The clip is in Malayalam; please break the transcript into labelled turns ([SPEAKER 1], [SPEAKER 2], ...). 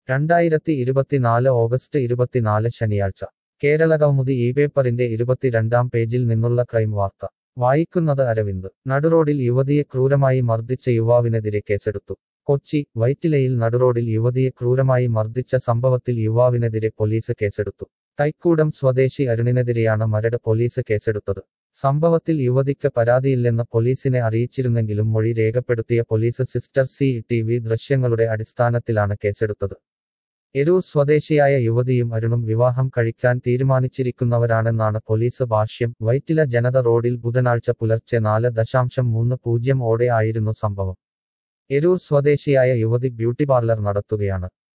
[SPEAKER 1] രണ്ടായിരത്തി ഇരുപത്തിനാല് ഓഗസ്റ്റ് ഇരുപത്തിനാല് ശനിയാഴ്ച കേരള കൗമുദി ഈ പേപ്പറിന്റെ ഇരുപത്തിരണ്ടാം പേജിൽ നിന്നുള്ള ക്രൈം വാർത്ത വായിക്കുന്നത് അരവിന്ദ് നടുറോഡിൽ യുവതിയെ ക്രൂരമായി മർദ്ദിച്ച യുവാവിനെതിരെ കേസെടുത്തു കൊച്ചി വൈറ്റിലയിൽ നടുറോഡിൽ യുവതിയെ ക്രൂരമായി മർദ്ദിച്ച സംഭവത്തിൽ യുവാവിനെതിരെ പോലീസ് കേസെടുത്തു തൈക്കൂടം സ്വദേശി അരുണിനെതിരെയാണ് മരട് പോലീസ് കേസെടുത്തത് സംഭവത്തിൽ യുവതിക്ക് പരാതിയില്ലെന്ന് പോലീസിനെ അറിയിച്ചിരുന്നെങ്കിലും മൊഴി രേഖപ്പെടുത്തിയ police sister C T V ദൃശ്യങ്ങളുടെ അടിസ്ഥാനത്തിലാണ് കേസെടുത്തത് എരൂർ സ്വദേശിയായ യുവതിയും അരുണും വിവാഹം കഴിക്കാൻ തീരുമാനിച്ചിരിക്കുന്നവരാണെന്നാണ് പോലീസ് ഭാഷ്യം വൈറ്റില ജനത റോഡിൽ ബുധനാഴ്ച പുലർച്ചെ നാല് ദശാംശം മൂന്ന് പൂജ്യം ഓടെ ആയിരുന്നു സംഭവം എരൂർ സ്വദേശിയായ യുവതി ബ്യൂട്ടി പാർലർ നടത്തുകയാണ്